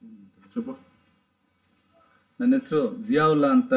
చెప్పు ನನ್ನ ಹೆಸರು ಜಿಯಾವುಲ್ಲಾ ಅಂತ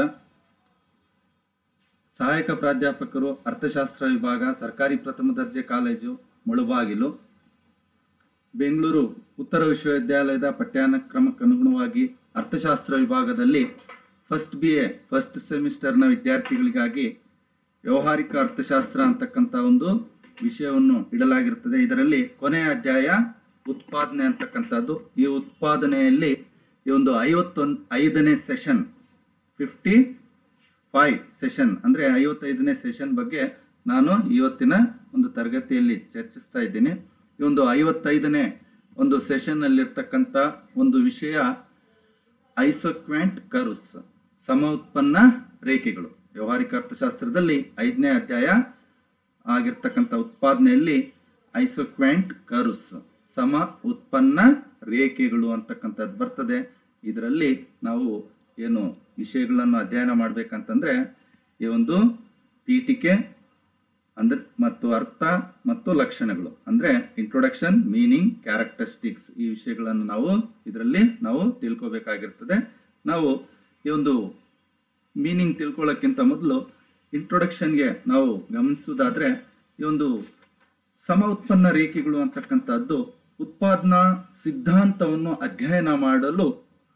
ಸಹಾಯಕ ಪ್ರಾಧ್ಯಾಪಕರು ಅರ್ಥಶಾಸ್ತ್ರ ವಿಭಾಗ ಸರ್ಕಾರಿ ಪ್ರಥಮ ದರ್ಜೆ ಕಾಲೇಜು ಮುಳುಬಾಗಿಲು ಬೆಂಗಳೂರು ಉತ್ತರ ವಿಶ್ವವಿದ್ಯಾಲಯದ ಪಠ್ಯಕ್ರಮಕ್ಕನುಗುಣವಾಗಿ ಅರ್ಥಶಾಸ್ತ್ರ ವಿಭಾಗದಲ್ಲಿ ಫಸ್ಟ್ ಬಿ ಎ ಫಸ್ಟ್ ಸೆಮಿಸ್ಟರ್ನ ವಿದ್ಯಾರ್ಥಿಗಳಿಗಾಗಿ ವ್ಯವಹಾರಿಕ ಅರ್ಥಶಾಸ್ತ್ರ ಅಂತಕ್ಕಂಥ ಒಂದು ವಿಷಯವನ್ನು ಇಡಲಾಗಿರುತ್ತದೆ ಇದರಲ್ಲಿ ಕೊನೆಯ ಅಧ್ಯಾಯ ಉತ್ಪಾದನೆ ಅಂತಕ್ಕಂಥದ್ದು ಈ ಉತ್ಪಾದನೆಯಲ್ಲಿ ಈ ಒಂದು ಐವತ್ತೊಂದು ಐದನೇ ಸೆಷನ್ ಫಿಫ್ಟಿ ಫೈವ್ ಸೆಷನ್ ಅಂದರೆ ಐವತ್ತೈದನೇ ಸೆಷನ್ ಬಗ್ಗೆ ನಾನು ಇವತ್ತಿನ ಒಂದು ತರಗತಿಯಲ್ಲಿ ಚರ್ಚಿಸ್ತಾ ಇದ್ದೀನಿ ಈ ಒಂದು ಐವತ್ತೈದನೇ ಒಂದು ಸೆಷನ್ನಲ್ಲಿರ್ತಕ್ಕಂಥ ಒಂದು ವಿಷಯ ಐಸೋಕ್ವೆಂಟ್ ಕರ್ವ್ಸ್ ಸಮ ಉತ್ಪನ್ನ ರೇಖೆಗಳು ವ್ಯವಹಾರಿಕ ಅರ್ಥಶಾಸ್ತ್ರದಲ್ಲಿ ಐದನೇ ಅಧ್ಯಾಯ ಆಗಿರ್ತಕ್ಕಂಥ ಉತ್ಪಾದನೆಯಲ್ಲಿ ಐಸೋಕ್ವೆಂಟ್ ಕರ್ವ್ಸ್ ಸಮ ಉತ್ಪನ್ನ ರೇಖೆಗಳು ಅಂತಕ್ಕಂಥದ್ದು ಬರ್ತದೆ ಇದರಲ್ಲಿ ನಾವು ಏನು ವಿಷಯಗಳನ್ನು ಅಧ್ಯಯನ ಮಾಡ್ಬೇಕಂತಂದ್ರೆ ಈ ಒಂದು ಪೀಠಿಕೆ ಅಂದ್ರೆ ಮತ್ತು ಅರ್ಥ ಮತ್ತು ಲಕ್ಷಣಗಳು ಅಂದ್ರೆ ಇಂಟ್ರೊಡಕ್ಷನ್ ಮೀನಿಂಗ್ ಕ್ಯಾರೆಕ್ಟರಿಸ್ಟಿಕ್ಸ್ ಈ ವಿಷಯಗಳನ್ನು ನಾವು ಇದರಲ್ಲಿ ನಾವು ತಿಳ್ಕೊಬೇಕಾಗಿರ್ತದೆ ನಾವು ಈ ಒಂದು ಮೀನಿಂಗ್ ತಿಳ್ಕೊಳ್ಳೋಕ್ಕಿಂತ ಮೊದಲು ಇಂಟ್ರೊಡಕ್ಷನ್ಗೆ ನಾವು ಗಮನಿಸುವುದಾದ್ರೆ ಈ ಒಂದು ಸಮ ಉತ್ಪನ್ನ ರೇಖೆಗಳು ಅಂತಕ್ಕಂಥದ್ದು ಉತ್ಪಾದನಾ ಸಿದ್ಧಾಂತವನ್ನು ಅಧ್ಯಯನ ಮಾಡಲು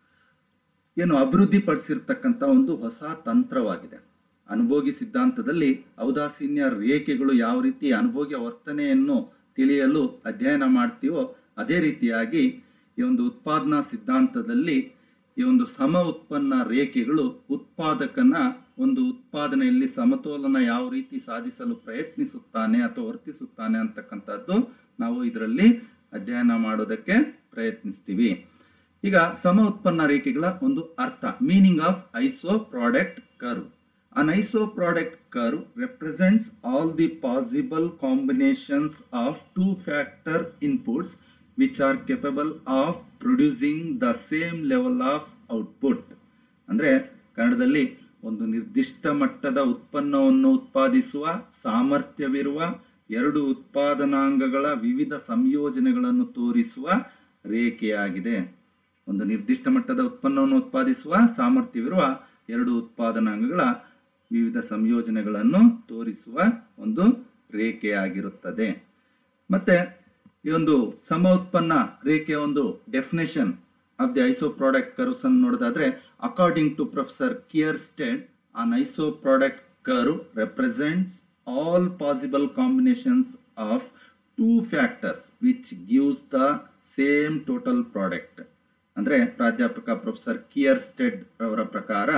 ಏನು ಅಭಿವೃದ್ಧಿಪಡಿಸಿರ್ತಕ್ಕಂಥ ಒಂದು ಹೊಸ ತಂತ್ರವಾಗಿದೆ ಅನುಭೋಗಿ ಸಿದ್ಧಾಂತದಲ್ಲಿ ಔದಾಸೀನ್ಯ ರೇಖೆಗಳು ಯಾವ ರೀತಿ ಅನುಭೋಗ್ಯ ವರ್ತನೆಯನ್ನು ತಿಳಿಯಲು ಅಧ್ಯಯನ ಮಾಡ್ತೀವೋ ಅದೇ ರೀತಿಯಾಗಿ ಈ ಒಂದು ಉತ್ಪಾದನಾ ಸಿದ್ಧಾಂತದಲ್ಲಿ ಈ ಒಂದು ಸಮ ಉತ್ಪನ್ನ ರೇಖೆಗಳು ಉತ್ಪಾದಕನ ಒಂದು ಉತ್ಪಾದನೆಯಲ್ಲಿ ಸಮತೋಲನ ಯಾವ ರೀತಿ ಸಾಧಿಸಲು ಪ್ರಯತ್ನಿಸುತ್ತಾನೆ ಅಥವಾ ವರ್ತಿಸುತ್ತಾನೆ ಅಂತಕ್ಕಂಥದ್ದು ನಾವು ಇದರಲ್ಲಿ ಅಧ್ಯಯನ ಮಾಡೋದಕ್ಕೆ ಪ್ರಯತ್ನಿಸ್ತೀವಿ ಈಗ ಸಮ ಉತ್ಪನ್ನ ರೇಖೆಗಳ ಒಂದು ಅರ್ಥ meaning of iso product curve an iso product curve represents all the possible combinations of two factor inputs which are capable of producing the same level of output ಅಂದ್ರೆ ಕನ್ನಡದಲ್ಲಿ ಒಂದು ನಿರ್ದಿಷ್ಟ ಮಟ್ಟದ ಉತ್ಪನ್ನವನ್ನು ಉತ್ಪಾದಿಸುವ ಸಾಮರ್ಥ್ಯವಿರುವ ಎರಡು ಉತ್ಪಾದನಾಂಗಗಳ ವಿವಿಧ ಸಂಯೋಜನೆಗಳನ್ನು ತೋರಿಸುವ ರೇಖೆಯಾಗಿದೆ ಒಂದು ನಿರ್ದಿಷ್ಟ ಮಟ್ಟದ ಉತ್ಪನ್ನವನ್ನು ಉತ್ಪಾದಿಸುವ ಸಾಮರ್ಥ್ಯವಿರುವ ಎರಡು ಉತ್ಪಾದನಾಂಗಗಳ ವಿವಿಧ ಸಂಯೋಜನೆಗಳನ್ನು ತೋರಿಸುವ ಒಂದು ರೇಖೆಯಾಗಿರುತ್ತದೆ ಮತ್ತೆ ಈ ಒಂದು ಸಮ ಉತ್ಪನ್ನ ರೇಖೆಯ ಒಂದು definition of the iso product curves ಅನ್ನು ನೋಡೋದಾದ್ರೆ according to professor Kierstead an iso product curve represents all possible combinations of two factors which gives the same total product ಅಂದ್ರೆ ಪ್ರಾಧ್ಯಾಪಕ ಪ್ರೊಫೆಸರ್ ಕಿಯರ್ ಸ್ಟೆಡ್ ಅವರ ಪ್ರಕಾರ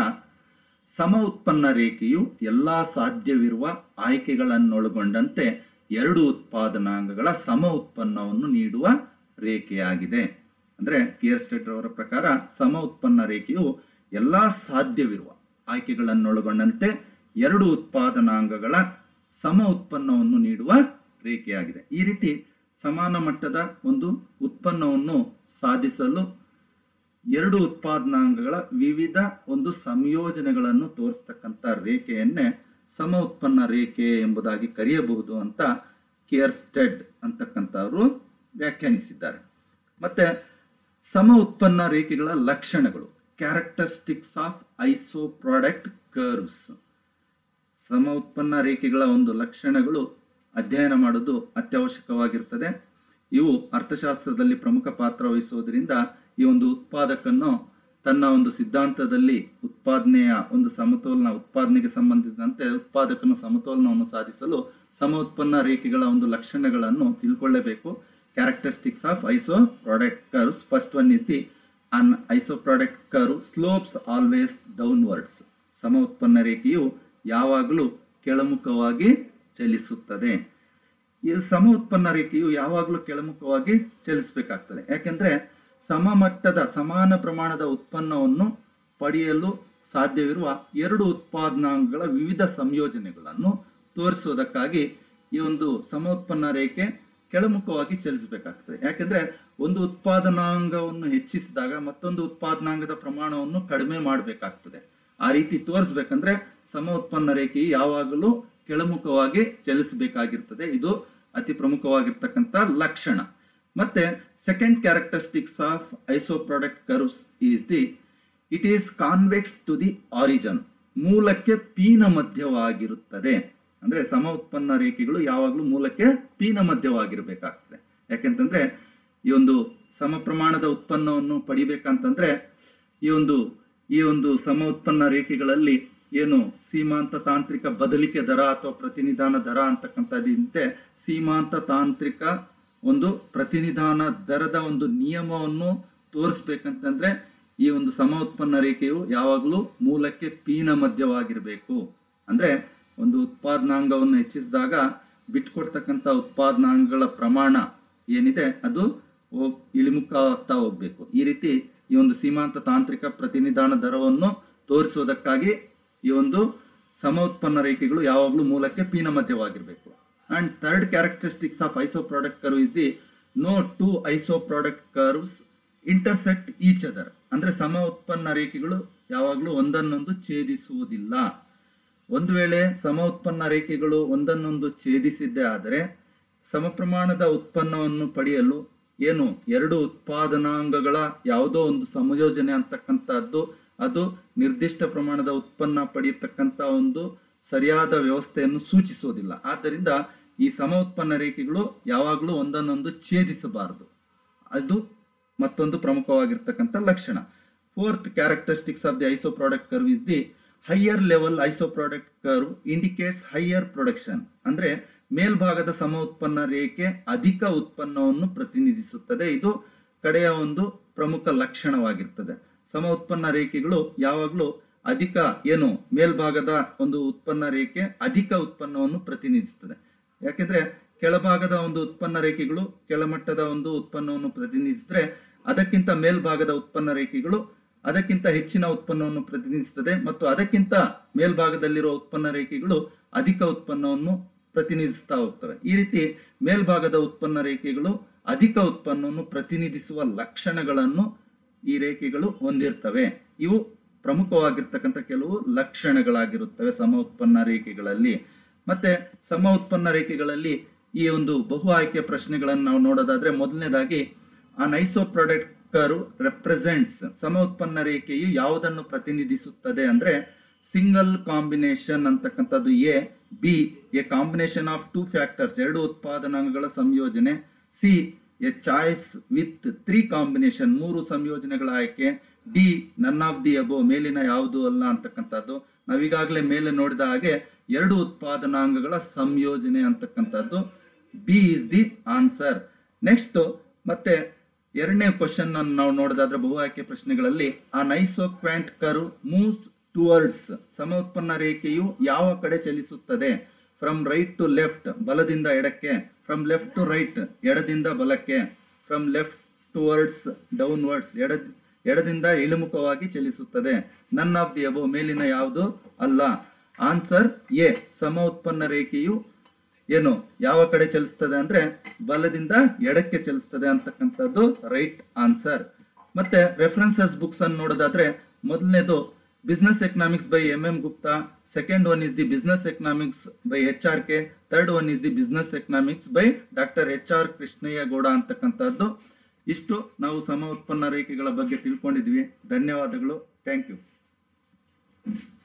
ಸಮ ಉತ್ಪನ್ನ ರೇಖೆಯು ಎಲ್ಲಾ ಸಾಧ್ಯವಿರುವ ಆಯ್ಕೆಗಳನ್ನೊಳಗೊಂಡಂತೆ ಎರಡು ಉತ್ಪಾದನಾಂಗಗಳ ಸಮ ಉತ್ಪನ್ನವನ್ನು ನೀಡುವ ರೇಖೆಯಾಗಿದೆ ಅಂದ್ರೆ ಕಿಯರ್ ಸ್ಟೇಟ್ ಅವರ ಪ್ರಕಾರ ಸಮ ಉತ್ಪನ್ನ ರೇಖೆಯು ಎಲ್ಲಾ ಸಾಧ್ಯವಿರುವ ಆಯ್ಕೆಗಳನ್ನೊಳಗೊಂಡಂತೆ ಎರಡು ಉತ್ಪಾದನಾಂಗಗಳ ಸಮ ಉತ್ಪನ್ನವನ್ನು ನೀಡುವ ರೇಖೆಯಾಗಿದೆ ಈ ರೀತಿ ಸಮಾನ ಮಟ್ಟದ ಒಂದು ಉತ್ಪನ್ನವನ್ನು ಸಾಧಿಸಲು ಎರಡು ಉತ್ಪಾದನಾಂಗಗಳ ವಿವಿಧ ಒಂದು ಸಂಯೋಜನೆಗಳನ್ನು ತೋರಿಸ್ತಕ್ಕಂಥ ರೇಖೆಯನ್ನೇ ಸಮ ಉತ್ಪನ್ನ ರೇಖೆ ಎಂಬುದಾಗಿ ಕರೆಯಬಹುದು ಅಂತ ಕಿಯರ್ಸ್ಟೆಡ್ ಅಂತಕ್ಕಂಥವರು ವ್ಯಾಖ್ಯಾನಿಸಿದ್ದಾರೆ ಮತ್ತೆ ಸಮ ಉತ್ಪನ್ನ ರೇಖೆಗಳ ಲಕ್ಷಣಗಳು characteristics of iso product curves ಸಮ ಉತ್ಪನ್ನ ರೇಖೆಗಳ ಒಂದು ಲಕ್ಷಣಗಳು ಅಧ್ಯಯನ ಮಾಡೋದು ಅತ್ಯವಶ್ಯಕವಾಗಿರ್ತದೆ ಇವು ಅರ್ಥಶಾಸ್ತ್ರದಲ್ಲಿ ಪ್ರಮುಖ ಪಾತ್ರ ವಹಿಸುವುದರಿಂದ ಈ ಒಂದು ಉತ್ಪಾದಕನ್ನು ತನ್ನ ಒಂದು ಸಿದ್ಧಾಂತದಲ್ಲಿ ಉತ್ಪಾದನೆಯ ಒಂದು ಸಮತೋಲನ ಉತ್ಪಾದನೆಗೆ ಸಂಬಂಧಿಸಿದಂತೆ ಉತ್ಪಾದಕನು ಸಮತೋಲನವನ್ನು ಸಾಧಿಸಲು ಸಮ ಉತ್ಪನ್ನ ರೇಖೆಗಳ ಒಂದು ಲಕ್ಷಣಗಳನ್ನು ತಿಳ್ಕೊಳ್ಳಬೇಕು characteristics of iso product curves first one is the an iso product curve slopes always downwards ಸಮ ಉತ್ಪನ್ನ ರೇಖೆಯು ಯಾವಾಗಲೂ ಕೆಳಮುಖವಾಗಿ ಚಲಿಸುತ್ತದೆ ಈ ಸಮ ಉತ್ಪನ್ನ ರೇಖೆಯು ಯಾವಾಗಲೂ ಕೆಳಮುಖವಾಗಿ ಚಲಿಸಬೇಕಾಗ್ತದೆ ಯಾಕೆಂದ್ರೆ ಸಮ ಮಟ್ಟದ ಸಮಾನ ಪ್ರಮಾಣದ ಉತ್ಪನ್ನವನ್ನು ಪಡೆಯಲು ಸಾಧ್ಯವಿರುವ ಎರಡು ಉತ್ಪಾದನಾಂಗಗಳ ವಿವಿಧ ಸಂಯೋಜನೆಗಳನ್ನು ತೋರಿಸುವುದಕ್ಕಾಗಿ ಈ ಒಂದು ಸಮ ಉತ್ಪನ್ನ ರೇಖೆ ಕೆಳಮುಖವಾಗಿ ಚಲಿಸಬೇಕಾಗ್ತದೆ ಯಾಕೆಂದ್ರೆ ಒಂದು ಉತ್ಪಾದನಾಂಗವನ್ನು ಹೆಚ್ಚಿಸಿದಾಗ ಮತ್ತೊಂದು ಉತ್ಪಾದನಾಂಗದ ಪ್ರಮಾಣವನ್ನು ಕಡಿಮೆ ಮಾಡಬೇಕಾಗ್ತದೆ ಆ ರೀತಿ ತೋರಿಸ್ಬೇಕಂದ್ರೆ ಸಮ ಉತ್ಪನ್ನ ರೇಖೆಯು ಯಾವಾಗಲೂ ಕೆಳಮುಖವಾಗಿ ಚಲಿಸಬೇಕಾಗಿರ್ತದೆ ಇದು ಅತಿ ಪ್ರಮುಖವಾಗಿರ್ತಕ್ಕಂಥ ಲಕ್ಷಣ ಮತ್ತೆ second characteristics of iso product curves is the it is convex to the origin ಮೂಲಕ್ಕೆ ಪೀನ ಮಧ್ಯವಾಗಿರುತ್ತದೆ ಅಂದ್ರೆ ಸಮ ಉತ್ಪನ್ನ ರೇಖೆಗಳು ಯಾವಾಗಲೂ ಮೂಲಕ್ಕೆ ಪೀನ ಮಧ್ಯವಾಗಿರಬೇಕಾಗ್ತದೆ ಯಾಕೆಂತಂದ್ರೆ ಈ ಒಂದು ಸಮ ಪ್ರಮಾಣದ ಉತ್ಪನ್ನವನ್ನು ಪಡಿಬೇಕಂತಂದ್ರೆ ಈ ಒಂದು ಈ ಒಂದು ಸಮ ಉತ್ಪನ್ನ ರೇಖೆಗಳಲ್ಲಿ ಏನು ಸೀಮಾಂತ ತಾಂತ್ರಿಕ ಬದಲಿಕೆ ದರ ಅಥವಾ ಪ್ರತಿನಿಧಾನ ದರ ಅಂತಕ್ಕಂಥದ್ದಂತೆ ಸೀಮಾಂತ ತಾಂತ್ರಿಕ ಒಂದು ಪ್ರತಿನಿಧಾನ ದರದ ಒಂದು ನಿಯಮವನ್ನು ತೋರಿಸ್ಬೇಕಂತಂದ್ರೆ ಈ ಒಂದು ಸಮ ಉತ್ಪನ್ನ ರೇಖೆಯು ಯಾವಾಗಲೂ ಮೂಲಕ್ಕೆ ಪೀನ ಮಧ್ಯವಾಗಿರಬೇಕು ಅಂದ್ರೆ ಒಂದು ಉತ್ಪಾದನಾಂಗವನ್ನು ಹೆಚ್ಚಿಸಿದಾಗ ಬಿಟ್ಕೊಡ್ತಕ್ಕಂಥ ಉತ್ಪಾದನಾಂಗಗಳ ಪ್ರಮಾಣ ಏನಿದೆ ಅದು ಹೋಗ್- ಇಳಿಮುಖ ಆಗ್ತಾ ಹೋಗ್ಬೇಕು ಈ ರೀತಿ ಈ ಒಂದು ಸೀಮಾಂತ ತಾಂತ್ರಿಕ ಪ್ರತಿನಿಧಾನ ದರವನ್ನು ತೋರಿಸುವುದಕ್ಕಾಗಿ ಈ ಒಂದು ಸಮ ಉತ್ಪನ್ನ ರೇಖೆಗಳು ಯಾವಾಗಲೂ ಮೂಲಕ್ಕೆ ಪೀನ ಮಧ್ಯವಾಗಿರಬೇಕು and third characteristics of iso product curve is the no two iso product curves intersect each other ಅಂದ್ರೆ ಸಮ ಉತ್ಪನ್ನ ರೇಖೆಗಳು ಯಾವಾಗಲೂ ಒಂದನ್ನೊಂದು ಛೇದಿಸುವುದಿಲ್ಲ ಒಂದು ವೇಳೆ ಸಮ ಉತ್ಪನ್ನ ರೇಖೆಗಳು ಒಂದನ್ನೊಂದು ಛೇದಿಸಿದ್ದೇ ಆದರೆ ಸಮ ಪ್ರಮಾಣದ ಉತ್ಪನ್ನವನ್ನು ಪಡೆಯಲು ಏನು ಎರಡು ಉತ್ಪಾದನಾಂಗಗಳ ಯಾವುದೋ ಒಂದು ಸಂಯೋಜನೆ ಅಂತಕ್ಕಂಥದ್ದು ಅದು ನಿರ್ದಿಷ್ಟ ಪ್ರಮಾಣದ ಉತ್ಪನ್ನ ಪಡೆಯತಕ್ಕಂಥ ಒಂದು ಸರಿಯಾದ ವ್ಯವಸ್ಥೆಯನ್ನು ಸೂಚಿಸುವುದಿಲ್ಲ ಆದ್ದರಿಂದ ಈ ಸಮ ಉತ್ಪನ್ನ ರೇಖೆಗಳು ಯಾವಾಗಲೂ ಒಂದನ್ನೊಂದು ಛೇದಿಸಬಾರದು ಅದು ಮತ್ತೊಂದು ಪ್ರಮುಖವಾಗಿರ್ತಕ್ಕಂಥ ಲಕ್ಷಣ fourth characteristics of the iso product curve is the higher level iso product curve indicates higher production ಅಂದ್ರೆ ಮೇಲ್ಭಾಗದ ಸಮ ಉತ್ಪನ್ನ ರೇಖೆ ಅಧಿಕ ಉತ್ಪನ್ನವನ್ನು ಪ್ರತಿನಿಧಿಸುತ್ತದೆ ಇದು ಕಡೆಯ ಒಂದು ಪ್ರಮುಖ ಲಕ್ಷಣವಾಗಿರ್ತದೆ ಸಮ ಉತ್ಪನ್ನ ರೇಖೆಗಳು ಯಾವಾಗಲೂ ಅಧಿಕ ಏನು ಮೇಲ್ಭಾಗದ ಒಂದು ಉತ್ಪನ್ನ ರೇಖೆ ಅಧಿಕ ಉತ್ಪನ್ನವನ್ನು ಪ್ರತಿನಿಧಿಸುತ್ತದೆ ಯಾಕೆಂದ್ರೆ ಕೆಳಭಾಗದ ಒಂದು ಉತ್ಪನ್ನ ರೇಖೆಗಳು ಕೆಳಮಟ್ಟದ ಒಂದು ಉತ್ಪನ್ನವನ್ನು ಪ್ರತಿನಿಧಿಸಿದ್ರೆ ಅದಕ್ಕಿಂತ ಮೇಲ್ಭಾಗದ ಉತ್ಪನ್ನ ರೇಖೆಗಳು ಅದಕ್ಕಿಂತ ಹೆಚ್ಚಿನ ಉತ್ಪನ್ನವನ್ನು ಪ್ರತಿನಿಧಿಸುತ್ತದೆ ಮತ್ತು ಅದಕ್ಕಿಂತ ಮೇಲ್ಭಾಗದಲ್ಲಿರುವ ಉತ್ಪನ್ನ ರೇಖೆಗಳು ಅಧಿಕ ಉತ್ಪನ್ನವನ್ನು ಪ್ರತಿನಿಧಿಸ್ತಾ ಹೋಗ್ತವೆ ಈ ರೀತಿ ಮೇಲ್ಭಾಗದ ಉತ್ಪನ್ನ ರೇಖೆಗಳು ಅಧಿಕ ಉತ್ಪನ್ನವನ್ನು ಪ್ರತಿನಿಧಿಸುವ ಲಕ್ಷಣಗಳನ್ನು ಈ ರೇಖೆಗಳು ಹೊಂದಿರ್ತವೆ ಇವು ಪ್ರಮುಖವಾಗಿರ್ತಕ್ಕಂಥ ಕೆಲವು ಲಕ್ಷಣಗಳಾಗಿರುತ್ತವೆ ಸಮ ಉತ್ಪನ್ನ ರೇಖೆಗಳಲ್ಲಿ ಮತ್ತೆ ಸಮ ಉತ್ಪನ್ನ ರೇಖೆಗಳಲ್ಲಿ ಈ ಒಂದು ಬಹು ಆಯ್ಕೆ ಪ್ರಶ್ನೆಗಳನ್ನು ನಾವು ನೋಡೋದಾದ್ರೆ ಮೊದಲನೇದಾಗಿ ಆ ನೈಸೋ ಪ್ರಾಡಕ್ಟ್ ಕರ್ವ್ ರೆಪ್ರೆಸೆಂಟ್ಸ್ ಸಮ ಉತ್ಪನ್ನ ರೇಖೆಯು ಯಾವುದನ್ನು ಪ್ರತಿನಿಧಿಸುತ್ತದೆ ಅಂದ್ರೆ ಸಿಂಗಲ್ ಕಾಂಬಿನೇಷನ್ ಅಂತಕ್ಕಂಥದ್ದು A B A combination of two factors ಎರಡು ಉತ್ಪಾದನಾಂಗಗಳ ಸಂಯೋಜನೆ C A choice with three combination ಮೂರು ಸಂಯೋಜನೆಗಳ ಆಯ್ಕೆ D none of the above ಮೇಲಿನ ಯಾವುದು ಅಲ್ಲ ಅಂತಕ್ಕಂಥದ್ದು ನಾವೀಗಾಗಲೇ ಮೇಲೆ ನೋಡಿದ ಹಾಗೆ ಎರಡು ಉತ್ಪಾದನಾಂಗಗಳ ಸಂಯೋಜನೆ ಅಂತಕ್ಕಂಥದ್ದು B is the answer next ಮತ್ತೆ ಎರಡನೇ ಕ್ವಶನ್ ಅನ್ನು ನಾವು ನೋಡೋದಾದ್ರೆ ಬಹು ಆಯ್ಕೆ ಪ್ರಶ್ನೆಗಳಲ್ಲಿ ಆ ನೈಸೋ ಕ್ವಾಂಟ್ ಕರು ಮೂವ್ಸ್ ಟುವರ್ಡ್ಸ್ ಸಮ ಉತ್ಪನ್ನ ರೇಖೆಯು ಯಾವ ಕಡೆ ಚಲಿಸುತ್ತದೆ ಫ್ರಮ್ ರೈಟ್ ಟು ಲೆಫ್ಟ್ ಬಲದಿಂದ ಎಡಕ್ಕೆ ಫ್ರಮ್ ಲೆಫ್ಟ್ ಟು ರೈಟ್ ಎಡದಿಂದ ಬಲಕ್ಕೆ ಫ್ರಮ್ ಲೆಫ್ಟ್ ಟುವರ್ಡ್ಸ್ ಡೌನ್ವರ್ಡ್ಸ್ ಎಡ ಎಡದಿಂದ ಇಳಿಮುಖವಾಗಿ ಚಲಿಸುತ್ತದೆ ನನ್ ಆಫ್ ದಿ ಅಬೋ ಮೇಲಿನ ಯಾವುದು ಅಲ್ಲ ಆನ್ಸರ್ ಎ ಸಮ ಉತ್ಪನ್ನ ರೇಖೆಯು ಏನು ಯಾವ ಕಡೆ ಚಲಿಸ್ತದೆ ಅಂದ್ರೆ ಬಲದಿಂದ ಎಡಕ್ಕೆ ಚಲಿಸ್ತದೆ ಅಂತಕ್ಕಂಥದ್ದು ರೈಟ್ ಆನ್ಸರ್ ಮತ್ತೆ ರೆಫರೆನ್ಸಸ್ ಬುಕ್ಸ್ ಅನ್ನು ನೋಡೋದಾದ್ರೆ ಮೊದಲನೇದು business economics by M M Gupta second one is the business economics by H R K third one is the business economics by doctor H R Krishnaiah Gowda ಅಂತಕ್ಕಂಥದ್ದು ಇಷ್ಟು ನಾವು ಸಮ ಉತ್ಪನ್ನ ರೇಖೆಗಳ ಬಗ್ಗೆ ತಿಳ್ಕೊಂಡಿದ್ವಿ ಧನ್ಯವಾದಗಳು ಥ್ಯಾಂಕ್ ಯು